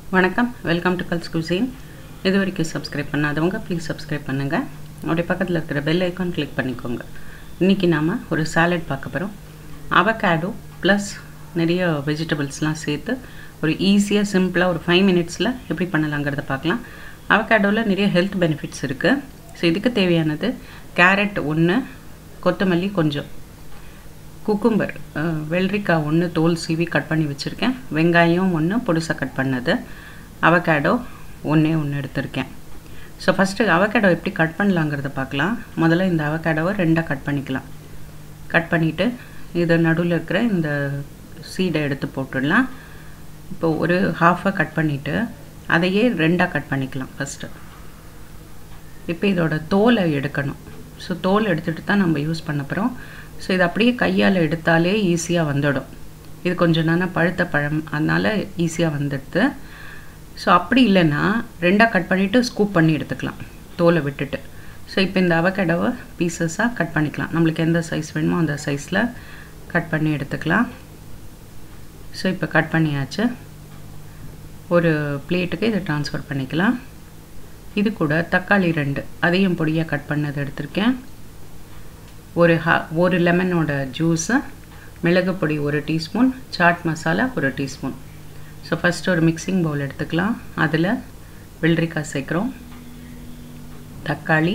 வணக்கம் welcome to culls cuisine இது வரைக்கும் சப்ஸ்கிரைப் பண்ணாதவங்க ப்ளீஸ் சப்ஸ்கிரைப் பண்ணுங்கள் அப்படியே பக்கத்தில் இருக்கிற பெல் ஐக்கான் கிளிக் பண்ணிக்கோங்க இன்றைக்கி நாம் ஒரு சாலட் பார்க்க போகிறோம் அவகேடோ ப்ளஸ் நிறைய வெஜிடபிள்ஸ்லாம் சேர்த்து ஒரு ஈஸியாக சிம்பிளாக ஒரு ஃபைவ் மினிட்ஸில் எப்படி பண்ணலாங்கிறத பார்க்கலாம் அவகேடோவில் நிறைய ஹெல்த் பெனிஃபிட்ஸ் இருக்குது ஸோ இதுக்கு தேவையானது கேரட் ஒன்று கொத்தமல்லி கொஞ்சம் குக்கும்பர் வெள்ளரிக்காய் ஒன்று தோல் சீவி கட் பண்ணி வச்சுருக்கேன் வெங்காயம் ஒன்று பொடிசாக கட் பண்ணது அவகேடோ ஒன்றே ஒன்று எடுத்திருக்கேன் ஸோ ஃபஸ்ட்டு அவகேடோ எப்படி கட் பண்ணலாங்கிறத பார்க்கலாம் முதல்ல இந்த அவகேடோவை ரெண்டாக கட் பண்ணிக்கலாம் கட் பண்ணிவிட்டு இது நடுவில் இருக்கிற இந்த சீடை எடுத்து போட்டுடலாம் இப்போ ஒரு ஹாஃபாக கட் பண்ணிவிட்டு அதையே ரெண்டாக கட் பண்ணிக்கலாம் ஃபஸ்ட்டு இப்போ இதோட தோலை எடுக்கணும் ஸோ தோல் எடுத்துகிட்டு தான் நம்ம யூஸ் பண்ண போகிறோம் ஸோ இது அப்படியே கையால் எடுத்தாலே ஈஸியாக வந்துடும் இது கொஞ்சம் நாள் பழுத்த பழம் அதனால் ஈஸியாக வந்துடுது ஸோ அப்படி இல்லைன்னா ரெண்டாக கட் பண்ணிவிட்டு ஸ்கூப் பண்ணி எடுத்துக்கலாம் தோலை விட்டுட்டு ஸோ இப்போ இந்த அவகடவை பீசஸாக கட் பண்ணிக்கலாம் நம்மளுக்கு எந்த சைஸ் வேணுமோ அந்த சைஸில் கட் பண்ணி எடுத்துக்கலாம் ஸோ இப்போ கட் பண்ணியாச்சு ஒரு பிளேட்டுக்கு இதை ட்ரான்ஸ்ஃபர் பண்ணிக்கலாம் இது கூட தக்காளி ரெண்டு அதையும் பொடியாக கட் பண்ணது எடுத்திருக்கேன் ஒரு ஹா ஒரு லெமனோட ஜூஸு மிளகு பொடி ஒரு டீஸ்பூன் சாட் மசாலா ஒரு டீஸ்பூன் ஸோ ஃபஸ்ட்டு ஒரு மிக்சிங் பவுல் எடுத்துக்கலாம் அதில் வெள்ளரிக்காய் சேர்க்குறோம் தக்காளி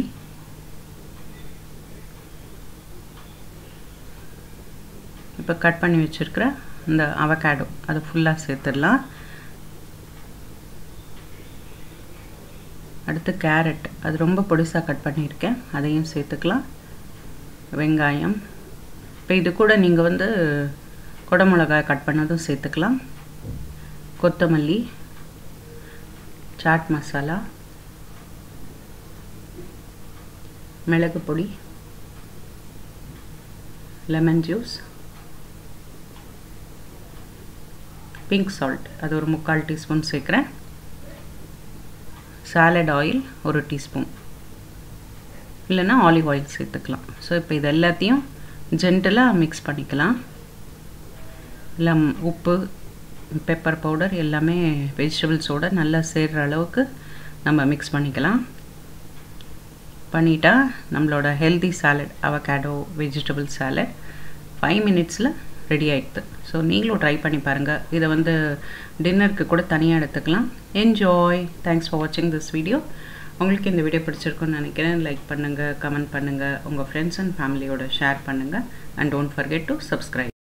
இப்போ கட் பண்ணி வச்சுருக்கிற இந்த அவகேடோ அதை ஃபுல்லாக சேர்த்துடலாம் அடுத்து கேரட் அது ரொம்ப பொடிசாக கட் பண்ணியிருக்கேன் அதையும் சேர்த்துக்கலாம் வெங்காயம் இப்போ இது கூட நீங்கள் வந்து குடமிளகாய் கட் பண்ணதும் சேர்த்துக்கலாம் கொத்தமல்லி சாட் மசாலா மிளகு பொடி லெமன் ஜூஸ் பிங்க் சால்ட் அது ஒரு முக்கால் டீஸ்பூன் சேர்க்குறேன் சாலட் ஆயில் ஒரு டீஸ்பூன் இல்லைன்னா ஆலிவ் ஆயில் சேர்த்துக்கலாம் ஸோ இப்போ இது எல்லாத்தையும் ஜென்டலாக மிக்ஸ் பண்ணிக்கலாம் இல்லை உப்பு பெப்பர் பவுடர் எல்லாமே வெஜிடபிள்ஸோடு நல்லா சேர்கிற அளவுக்கு நம்ம மிக்ஸ் பண்ணிக்கலாம் பண்ணிட்டா நம்மளோட healthy salad avocado vegetable salad five மினிட்ஸில் ரெடி ஆகிடுது ஸோ நீங்களும் ட்ரை பண்ணி பாருங்கள் இதை வந்து டின்னருக்கு கூட தனியாக எடுத்துக்கலாம் என்ஜாய் தேங்க்ஸ் ஃபார் வாட்சிங் திஸ் வீடியோ உங்களுக்கு இந்த வீடியோ பிடிச்சிருக்குன்னு நினைக்கிறேன் லைக் பண்ணுங்கள் கமெண்ட் பண்ணுங்கள் உங்கள் ஃப்ரெண்ட்ஸ் அண்ட் ஃபேமிலியோட ஷேர் பண்ணுங்கள் and don't forget to subscribe